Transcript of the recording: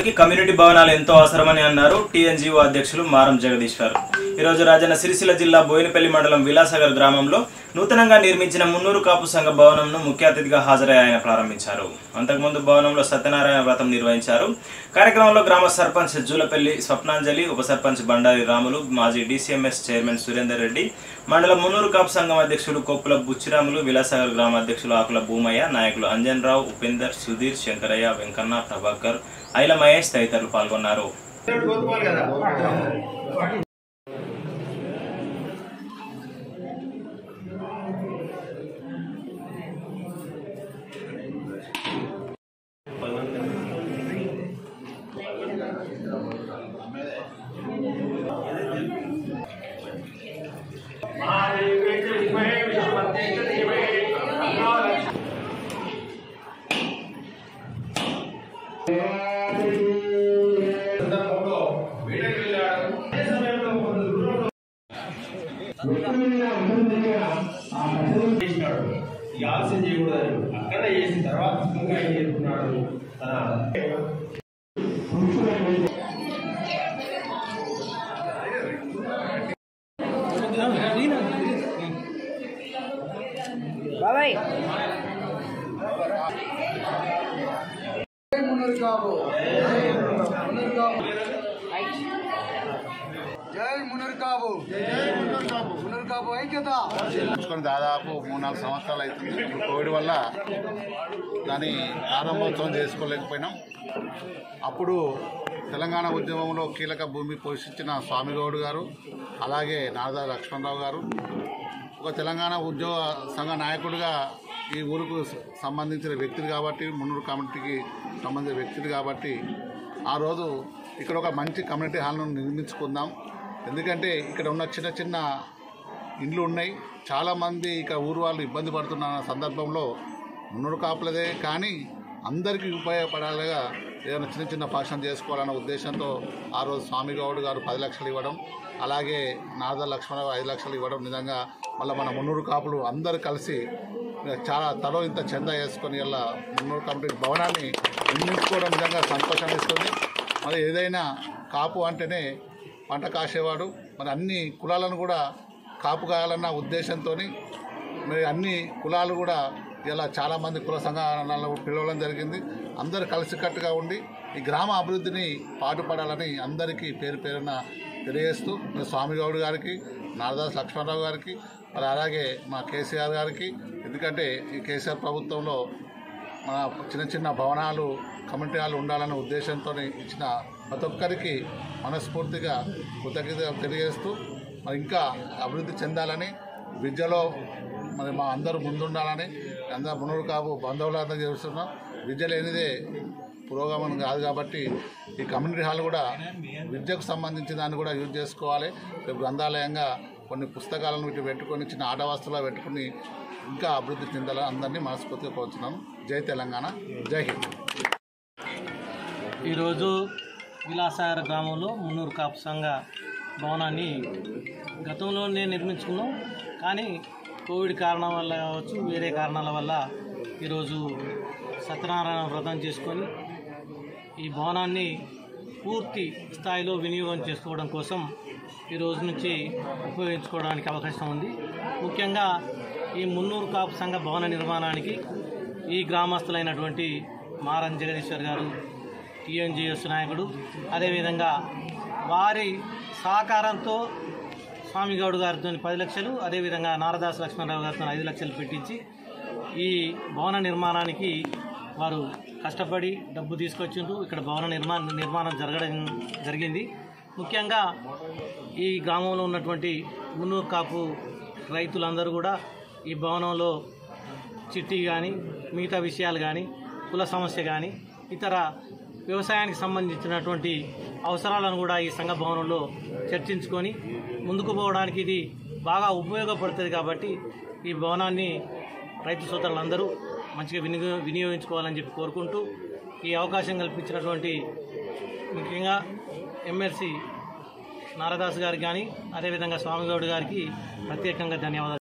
గ్రామానికి కమ్యూనిటీ భవనాలు ఎంతో అవసరమని అన్నారు టీఎన్జీఓ అధ్యక్షులు మారం జగదీశ్వర్ ఈరోజు రాజన్న సిరిసిల్ల జిల్లా బోయినపల్లి మండలం విలాసాగర్ గ్రామంలో నూతనంగా నిర్మించిన మున్నూరు కాపు సంఘ భవనంను ముఖ్య అతిథిగా హాజరై ఆయన ప్రారంభించారు అంతకుముందు భవనంలో సత్యనారాయణ వ్రతం నిర్వహించారు కార్యక్రమంలో గ్రామ సర్పంచ్ జూలపల్లి స్వప్నాంజలి ఉప సర్పంచ్ బండారి రాములు మాజీ డీసీఎంఎస్ చైర్మన్ సురేందర్ రెడ్డి మండలం మున్నూరు కాపు సంఘం అధ్యక్షులు కొప్పుల బుచ్చిరాములు విలాసాగర్ గ్రామ అధ్యక్షులు ఆకుల భూమయ్య నాయకులు అంజన్ రావు ఉపేందర్ సుధీర్ శంకరయ్య వెంకన్న ప్రభాకర్ ఐల మహేష్ తదితరులు పాల్గొన్నారు చేసినాడు ఈ ఆలస్యం చేయకూడదు అక్కడ చేసిన తర్వాత ఇంకా ఏం చేస్తున్నాడు తన బాబాయ్ జై మునర్కాబు జై మునర్కాబు మునర్కాబు ఐక్యత చూసుకొని దాదాపు మూడు నాలుగు సంవత్సరాలు అవుతుంది ఇప్పుడు కోవిడ్ వల్ల దాని ప్రారంభోత్సవం చేసుకోలేకపోయినాం అప్పుడు తెలంగాణ ఉద్యమంలో కీలక భూమి పోషించిన స్వామిగౌడ్ గారు అలాగే నారదా లక్ష్మణరావు గారు ఒక తెలంగాణ ఉద్యోగ సంఘ నాయకుడిగా ఈ ఊరుకు సంబంధించిన వ్యక్తులు కాబట్టి మున్నూరు కమిటీకి సంబంధించిన వ్యక్తులు కాబట్టి ఆ రోజు ఇక్కడ ఒక మంచి కమ్యూనిటీ హాల్ను నిర్మించుకుందాం ఎందుకంటే ఇక్కడ ఉన్న చిన్న చిన్న ఇండ్లు ఉన్నాయి చాలామంది ఇక ఊరు వాళ్ళు ఇబ్బంది పడుతున్న సందర్భంలో మున్నూరు కాపులదే కానీ అందరికీ ఉపయోగపడాలిగా ఏదైనా చిన్న చిన్న ఫంక్షన్ చేసుకోవాలన్న ఉద్దేశంతో ఆ రోజు స్వామి గౌడ్ గారు పది లక్షలు ఇవ్వడం అలాగే నారద లక్ష్మణరావు ఐదు లక్షలు ఇవ్వడం నిజంగా మళ్ళీ మన మున్నూరు కాపులు అందరూ కలిసి చాలా తలో ఇంత చందా వేసుకొని ఇలా మున్నూరు కమిటీ భవనాన్ని నిర్మించుకోవడం నిజంగా సంతోషం ఇస్తుంది మరి ఏదైనా కాపు అంటేనే పంట కాసేవాడు మరి అన్ని కులాలను కూడా కాపు కాయాలన్న ఉద్దేశంతో మరి అన్ని కులాలు కూడా ఇలా చాలామంది కుల సంఘాలను పిలవడం జరిగింది అందరూ కలిసికట్టుగా ఉండి ఈ గ్రామ అభివృద్ధిని పాటుపడాలని అందరికీ పేరు పేరున తెలియజేస్తూ మరి స్వామిగౌడ్ గారికి నారదాస్ లక్ష్మణరావు గారికి మరి అలాగే మా కేసీఆర్ గారికి ఎందుకంటే ఈ కేసీఆర్ ప్రభుత్వంలో మన చిన్న చిన్న భవనాలు కమ్యూనిటీ హాల్ ఉండాలనే ఉద్దేశంతో ఇచ్చిన ప్రతి ఒక్కరికి మనస్ఫూర్తిగా కృతజ్ఞత తెలియజేస్తూ మరి ఇంకా అభివృద్ధి చెందాలని విద్యలో మరి మా అందరూ ముందుండాలని అందరూ మునుడు కాపు బంధువులంతా చేస్తున్నాం విద్య లేనిదే పురోగమనం కాదు కాబట్టి ఈ కమ్యూనిటీ హాల్ కూడా విద్యకు సంబంధించిన దాన్ని కూడా యూజ్ చేసుకోవాలి రేపు గ్రంథాలయంగా కొన్ని పుస్తకాలను వీటి పెట్టుకొని చిన్న ఆట వస్తువులా పెట్టుకుని ఇంకా అభివృద్ధి చెందాలని అందరినీ మనస్ఫూర్తిగా కోరుతున్నాను జై తెలంగాణ జై హింద్ ఈరోజు విలాసాగర గ్రామంలో మున్నూరు కాపు సంఘ భవనాన్ని గతంలోనే నిర్మించుకున్నాం కానీ కోవిడ్ కారణం వల్ల కావచ్చు వేరే కారణాల వల్ల ఈరోజు సత్యనారాయణ వ్రతం చేసుకొని ఈ భవనాన్ని పూర్తి స్థాయిలో వినియోగం చేసుకోవడం కోసం ఈ రోజు నుంచి ఉపయోగించుకోవడానికి అవకాశం ఉంది ముఖ్యంగా ఈ మున్నూరు కాపు సంఘ భవన నిర్మాణానికి ఈ గ్రామస్తులైనటువంటి మారం జగదీశ్వర్ గారు టీఎన్జిఎస్ నాయకుడు అదేవిధంగా వారి సహకారంతో స్వామిగౌడ్ గారితో పది లక్షలు అదేవిధంగా నారదాస్ లక్ష్మణరావు గారితో ఐదు లక్షలు పెట్టించి ఈ భవన నిర్మాణానికి వారు కష్టపడి డబ్బు తీసుకొచ్చిండ్రు ఇక్కడ భవన నిర్మాణ నిర్మాణం జరగడం జరిగింది ముఖ్యంగా ఈ గ్రామంలో ఉన్నటువంటి మున్నూరు కాపు రైతులందరూ కూడా ఈ భవనంలో చిట్టి కానీ మిగతా విషయాలు కానీ కుల సమస్య కానీ ఇతర వ్యవసాయానికి సంబంధించినటువంటి అవసరాలను కూడా ఈ సంఘ భవనంలో చర్చించుకొని ముందుకు పోవడానికి ఇది బాగా ఉపయోగపడుతుంది కాబట్టి ఈ భవనాన్ని రైతు సోదరులందరూ మంచిగా వినియోగ వినియోగించుకోవాలని చెప్పి కోరుకుంటూ ఈ అవకాశం కల్పించినటువంటి ముఖ్యంగా ఎమ్మెల్సీ నారదాస్ గారికి కానీ అదేవిధంగా స్వామిగౌడ్ గారికి ప్రత్యేకంగా ధన్యవాదాలు